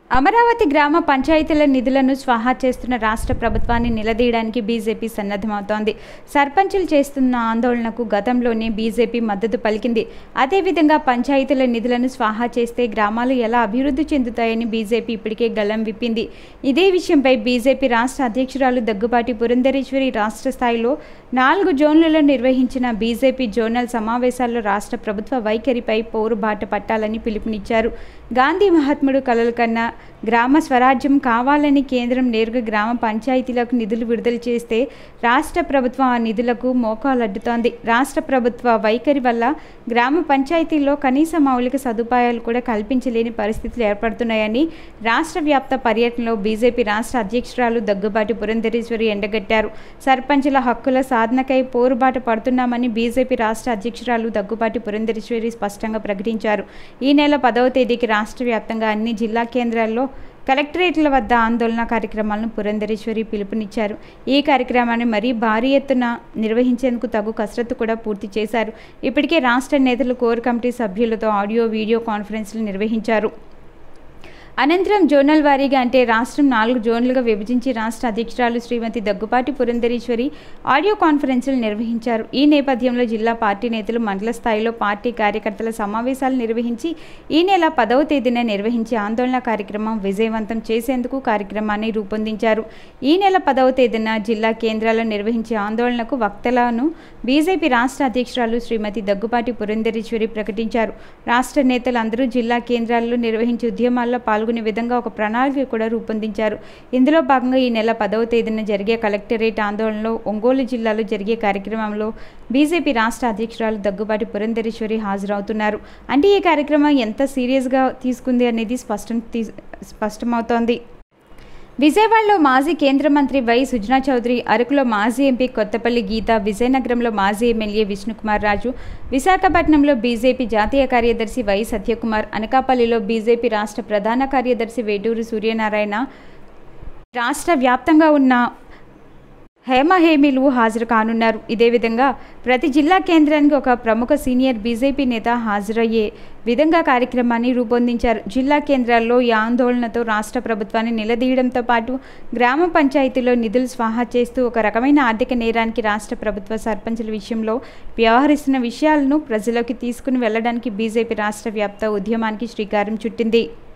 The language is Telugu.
అమరావతి గ్రామ పంచాయతీల నిధులను స్వాహా చేస్తున్న రాష్ట్ర ప్రభుత్వాన్ని నిలదీయడానికి బీజేపీ సన్నద్ధమవుతోంది సర్పంచులు చేస్తున్న ఆందోళనకు గతంలోనే బీజేపీ మద్దతు పలికింది అదేవిధంగా పంచాయతీల నిధులను స్వాహా చేస్తే గ్రామాలు ఎలా అభివృద్ధి చెందుతాయని బీజేపీ ఇప్పటికే గళం విప్పింది ఇదే విషయంపై బీజేపీ రాష్ట్ర అధ్యక్షురాలు దగ్గుబాటి పురంధరేశ్వరి రాష్ట్ర స్థాయిలో నాలుగు జోన్లలో నిర్వహించిన బీజేపీ జోనల్ సమావేశాల్లో రాష్ట్ర ప్రభుత్వ వైఖరిపై పోరుబాట పట్టాలని పిలుపునిచ్చారు గాంధీ మహాత్ముడు కలలు కన్నా గ్రామ స్వరాజ్యం కావాలని కేంద్రం నేరుగా గ్రామ పంచాయతీలకు నిధులు విడుదల చేస్తే రాష్ట్ర ప్రభుత్వం ఆ నిధులకు మోకాలడ్డుతోంది రాష్ట్ర ప్రభుత్వ వైఖరి వల్ల గ్రామ పంచాయతీల్లో కనీస మౌలిక సదుపాయాలు కూడా కల్పించలేని పరిస్థితులు ఏర్పడుతున్నాయని రాష్ట్ర వ్యాప్త పర్యటనలో బీజేపీ రాష్ట్ర అధ్యక్షురాలు దగ్గుబాటి పురంధరేశ్వరి ఎండగట్టారు సర్పంచుల హక్కుల సాధనకై పోరుబాట పడుతున్నామని బీజేపీ రాష్ట్ర అధ్యక్షురాలు దగ్గుబాటి పురంధరేశ్వరి స్పష్టంగా ప్రకటించారు ఈ నెల పదవ తేదీకి రాష్ట్ర వ్యాప్తంగా అన్ని జిల్లా కేంద్రాల్లో కలెక్టరేట్ల వద్ద ఆందోళన కార్యక్రమాలను పురంధరేశ్వరి పిలుపునిచ్చారు ఈ కార్యక్రమాన్ని మరీ భారీ ఎత్తున నిర్వహించేందుకు తగు కసరత్తు కూడా పూర్తి చేశారు ఇప్పటికే రాష్ట్ర నేతలు కోర్ కమిటీ సభ్యులతో ఆడియో వీడియో కాన్ఫరెన్స్లు నిర్వహించారు అనంతరం జోనల్ వారీగా అంటే రాష్ట్రం నాలుగు జోన్లుగా విభజించి రాష్ట్ర అధ్యక్షురాలు శ్రీమతి దగ్గుపాటి పురంధరేశ్వరి ఆడియో కాన్ఫరెన్సులు నిర్వహించారు ఈ నేపథ్యంలో జిల్లా పార్టీ నేతలు మండల స్థాయిలో పార్టీ కార్యకర్తల సమావేశాలు నిర్వహించి ఈ నెల పదవ తేదీన నిర్వహించే ఆందోళన కార్యక్రమం విజయవంతం చేసేందుకు కార్యక్రమాన్ని రూపొందించారు ఈ నెల పదవ తేదీన జిల్లా కేంద్రాల్లో నిర్వహించే ఆందోళనకు వక్తలను బీజేపీ రాష్ట్ర అధ్యక్షురాలు శ్రీమతి దగ్గుపాటి పురంధరేశ్వరి ప్రకటించారు రాష్ట్ర నేతలు అందరూ జిల్లా కేంద్రాల్లో నిర్వహించే ఉద్యమాల్లో పాల్గొనే విధంగా ఒక ప్రణాళిక కూడా రూపొందించారు ఇందులో భాగంగా ఈ నెల పదవ తేదీన జరిగే కలెక్టరేట్ ఆందోళనలో ఒంగోలు జిల్లాలో జరిగే కార్యక్రమంలో బీజేపీ రాష్ట్ర అధ్యక్షురాలు దగ్గుబాటి పురంధరేశ్వరి హాజరవుతున్నారు అంటే ఈ కార్యక్రమం ఎంత సీరియస్గా తీసుకుంది అనేది స్పష్టం తీ స్పష్టమవుతోంది విజయవాడలో మాజీ కేంద్ర మంత్రి వై సుజనా చౌదరి అరకులో మాజీ ఎంపీ కొత్తపల్లి గీత విజయనగరంలో మాజీ ఎమ్మెల్యే విష్ణుకుమార్ రాజు విశాఖపట్నంలో బీజేపీ జాతీయ కార్యదర్శి వై సత్యకుమార్ అనకాపల్లిలో బీజేపీ రాష్ట్ర ప్రధాన కార్యదర్శి వేటూరు సూర్యనారాయణ రాష్ట్ర వ్యాప్తంగా ఉన్న హేమహేమిలు హాజరు కానున్నారు ఇదే విధంగా ప్రతి జిల్లా కేంద్రానికి ఒక ప్రముఖ సీనియర్ బీజేపీ నేత హాజరయ్యే విధంగా కార్యక్రమాన్ని రూపొందించారు జిల్లా కేంద్రాల్లో ఈ ఆందోళనతో రాష్ట్ర ప్రభుత్వాన్ని నిలదీయడంతో పాటు గ్రామ పంచాయతీలో నిధులు స్వాహా చేస్తూ ఒక రకమైన ఆర్థిక నేరానికి రాష్ట్ర ప్రభుత్వ సర్పంచుల విషయంలో వ్యవహరిస్తున్న విషయాలను ప్రజలోకి తీసుకుని వెళ్లడానికి బీజేపీ రాష్ట్ర వ్యాప్త ఉద్యమానికి శ్రీకారం చుట్టింది